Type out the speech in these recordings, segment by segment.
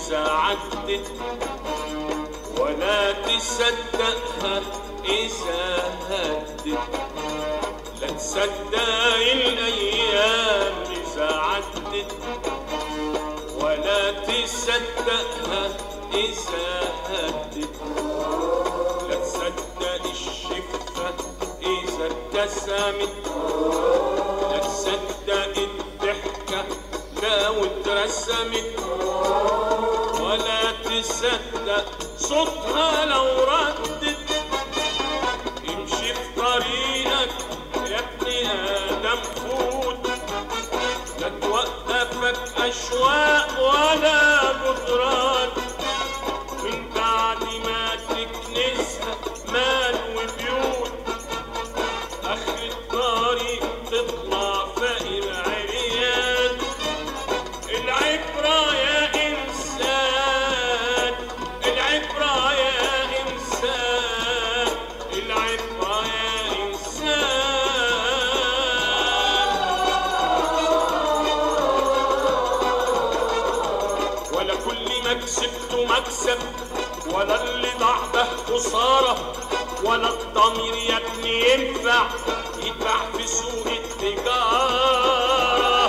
إذا عدت ولا تصدقها إذا هدت لا تصدق الأيام إذا عدت ولا تصدقها إذا هدت لا تصدق الشفة إذا ابتسمت لا تصدق الضحكة لو اترسمت ولا تصدق صوتها لو ردت امشي في طريقك يا ابن آدم فوت لا توقفك أشواق ولا جدران من بعد ما تكنسها مال وبيوت آخر الطريق تطلع فقير عريان العبرة يا إنسان العبرة يا إنسان العبرة يا إنسان ولا كل ما كسبته مكسب ولا اللي ضاع ده خسارة ولا الضمير يا ابني ينفع يدفع في سوق التجارة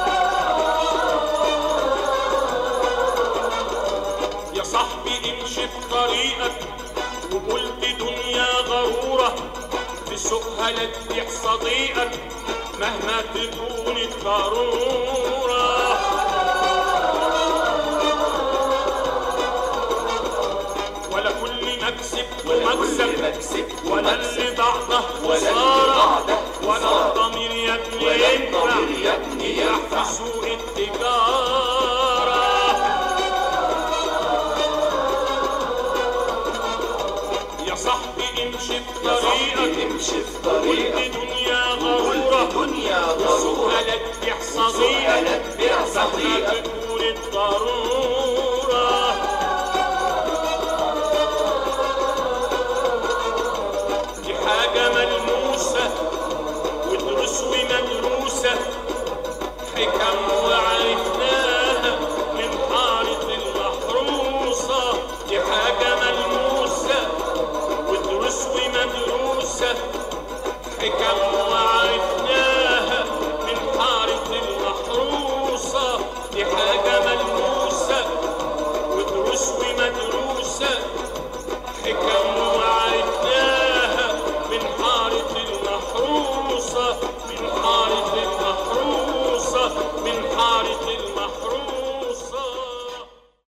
يا صاحبي امشي في طريقك وقلت دنيا غرورة في سوقها لا تبيع صديقك مهما تكون الضرورة ولا كل مكسب ومكسب ولا اللي ضعده خسارة ولا الضمير يا ابني ينفع في سوق التجارة يا صاحبي امشي في طريقك امشي في طريقك كل دنيا غرورة دنيا ضرورة سؤالك بيحصى صديقك سؤالك بيحصى مهما صديقك. تكون الضرورة دي حاجة ملموسة ودروس ومدروسة حكم وعرفناها من حارة المحروسة دي حاجة